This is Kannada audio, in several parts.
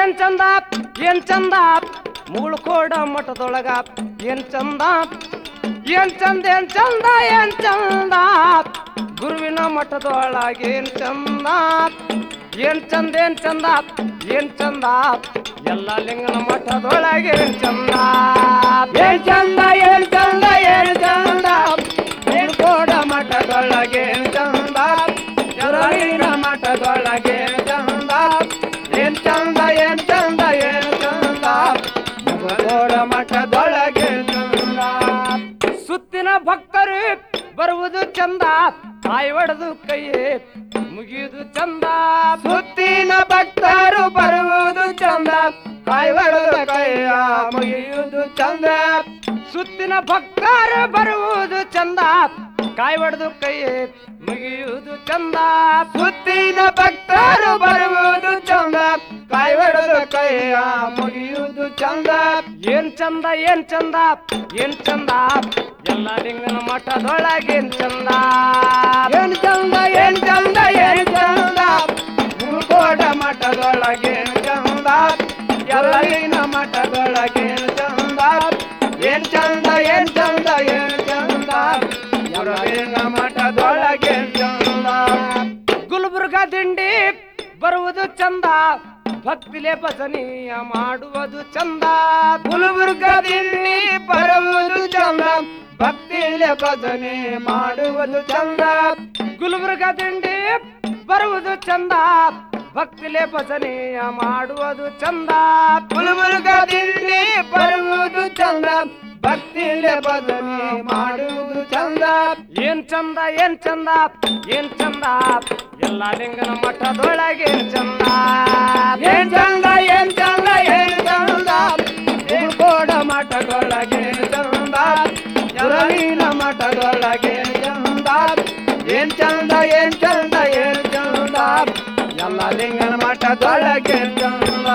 ಏನ್ ಚಂದ ಏನ್ ಚಂದ ಮುಗುಳ್ಕೋಡ ಮಠದೊಳಗ ಏನ್ ಚಂದ ಏನ್ ಚಂದ ಏನ್ ಚಂದ ಏನ್ ಚಂದ ಗುರುವಿನ ಮಠದೊಳಗ ಏನ್ ಚಂದ ಏನ್ ಚಂದ ಏನ್ ಚಂದ ಏನ್ ಚಂದ ಎಲ್ಲ ಲಿಂಗನ ಮಠದೊಳಗೆ ಏನ್ ಚಂದ ಏನ್ ಚಂದ ಏನ್ ಚಂದ ಏನ್ ಚಂದ ಮುಗುಳ್ಕೋಡ ಮಠದೊಳಗೆ ಏನ್ ಚಂದ ಎಲ್ಲರಿನ ಮಠದೊಳಗೆ ಏನ್ ಚಂದ ಏನ್ ಚಂದ ಏನ್ ಚಂದ ಏನ್ ಚಂದ ಮುಗುಳ್ಕೋಡ ಮಠದೊಳಗೆ ಏನ್ ಚಂದ ಸುತ್ತಿನ ಭಕ್ತರು ಬರುವುದು ಚಂದ ತಾಯಿ ಒಡೆದು ಕೈ ಮುಗಿಯುವುದು ಚಂದ ಸುತ್ತಿನ ಭಕ್ತರು ಬರುವುದು ಚಂದ ತಾಯಿ ಒಡೆದು ಕೈಯ ಮುಗಿಯುವುದು ಚಂದ ಸುತ್ತಿನ ಭಕ್ತರು ಬರುವುದು ಚಂದ ಕಾಯಿ ಒಡೆದು ಕೈ ಮುಗಿಯುವುದು ಚಂದ ಸುತ್ತಿನ ಭಕ್ತರು ಬರುವುದು ಚಂದ ಕಾಯಿ ಒಡೆದು ಕೈಯ ಮುಗಿಯುವುದು ಚಂದ ಏನ್ ಚಂದ ಏನ್ ಚಂದ ಏನ್ ಚಂದ ಎಲ್ಲ ಲಿಂಗನ ಮಠದೊಳಗೇನ್ ಚಂದ ಏನ್ ಚಂದ ಏನ್ ಚಂದ ಏನ್ ಚಂದ ಮುಗೋಡ ಮಠದೊಳಗೇನ್ ಚಂದ ಎಲ್ಲ ಲಿಂಗನ ಮಠದೊಳಗೇನ್ ಚಂದ ಏನ್ ಚಂದ ಏನ್ ಚಂದ ಏನ್ ಚಂದ ಎಲ್ಲ ಲಿಂಗ ಮಠದೊಳಗೇನ್ ಚಂದ ಗುಲ್ಬರ್ಗ ದಿಂಡಿ ಬರುವುದು ಚಂದ ಭಕ್ತಿಲೆ ಭಜನೀಯ ಮಾಡುವುದು ಚಂದ ಗುಲ್ಬರ್ಗ ದಿಂಡಿ ಬರುವುದು ಚಂದ ಭಕ್ತಿಲೆ ಭಜನೆ ಮಾಡುವುದು ಚಂದ ಗುಲ್ಬರ್ಗ ದಿಂಡಿ ಬರುವುದು ಚಂದ ಭಕ್ತಿಲೆ ಭಜನೆಯ ಮಾಡುವುದು ಚಂದ ಗುಲ್ಬರ್ಗ ದಿಂಡಿ ಬರುವುದು ಚಂದ ಭಕ್ತಿಲೆ ಭಜನೆ ಮಾಡುವುದು ಚಂದ ಏನ್ ಚಂದ ಏನ್ ಚಂದ ಏನ್ ಚಂದ ಎಲ್ಲ ಲಿಂಗನ ಮಠದೊಳಗೆ ಏನ್ ಚಂದ ಏನ್ ಚಂದ ಏನ್ ಚಂದ ಏನ್ ಚಂದ ಕೋಡ ಮಠದೊಳಗೆ ಏನ್ ಚಂದ ಎರಳಿನ ಮಠದೊಳಗೆ ಏನ್ ಚಂದ ಏನ್ ಚಂದ ಏನ್ ಚಂದ ಏನ್ ಚಂದ ಎಲ್ಲ ಲಿಂಗನ ಮಠದೊಳಗೆ ಏನ್ ಚಂದ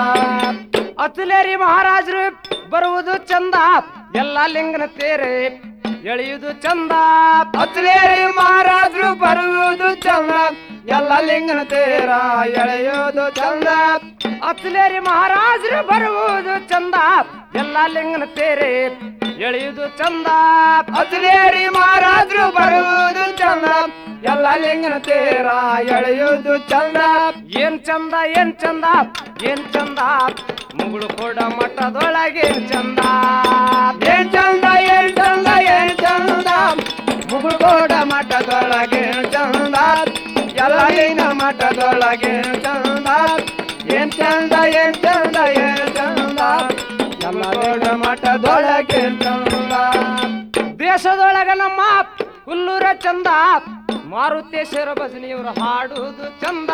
ಅತುಲೇರಿ ಮಹಾರಾಜರು ಬರುವುದು ಚಂದ ಎಲ್ಲ ಲಿಂಗನ ತೇರೆ ಎಳೆಯುವುದು ಚಂದ ಅತುಲೇರಿ ಮಹಾರಾಜರು ಬರುವುದು ಚಂದ ಎಲ್ಲ ಲಿಂಗನ ತೇರ ಎಳೆಯುವುದು ಚಂದ ಅತುಲೇರಿ ಮಹಾರಾಜರು ಬರುವುದು ಚಂದ ಎಲ್ಲ ಲಿಂಗನ ತೇರೆ ಎಳೆಯುವುದು ಚಂದ ಅತುಲೇರಿ ಮಹಾರಾಜರು ಬರುವುದು ಚಂದ ಎಲ್ಲ ಲಿಂಗನ ತೇರ ಎಳೆಯುವುದು ಚಂದ ಏನ್ ಚಂದ ಏನ್ ಚಂದ ಏನ್ ಚಂದ ಮುಗುಳು ಕೊಡ ಮಠದೊಳಗೆ ಏನ್ ಚಂದ ಏನ್ ಚಂದ ಏನ್ ಚಂದ ಏನ್ ಚಂದ ಮುಗುಳು ಕೊಡ ಮಠದೊಳಗೆ ಏನ್ ಚಂದ ಎಲ್ಲ ಲಿಂಗ ಮಠದೊಳಗೆ ಏನ್ ಚಂದ ಏನ್ ಚಂದ ಏನ್ ಚಂದ ಏನ್ ಚಂದ ಎಲ್ಲ ಕೊಡ ಮಠದೊಳಗೆ ಏನ್ ಚಂದ ದೇಶದೊಳಗ ನಮ್ಮ ಹುಲ್ಲೂರ ಚಂದ ಮಾರುತೇಶ್ವರ ಭಜನಿಯವರು ಹಾಡುವುದು ಚಂದ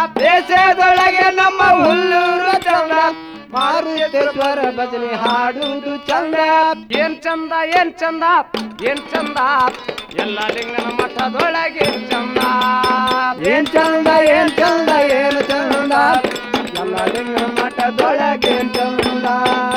ದೇಶದೊಳಗೆ ನಮ್ಮ ಹುಲ್ಲೂರ ಚಂದ ಮಾರುತೇಶ್ವರ ಭಜನೆ ಹಾಡುವುದು ಚಂದ ಏನ್ ಚಂದ ಏನ್ ಚಂದ ಏನ್ ಚಂದ ಎಲ್ಲ ಲಿಂಗನ ಮಠದೊಳಗೆ ಏನ್ ಚಂದ ಏನ್ ಚಂದ ಏನ್ ಚಂದ ಏನ್ ಚಂದ ಎಲ್ಲ ಲಿಂಗನ ಮಠದೊಳಗೆ ಏನ್ ಚಂದ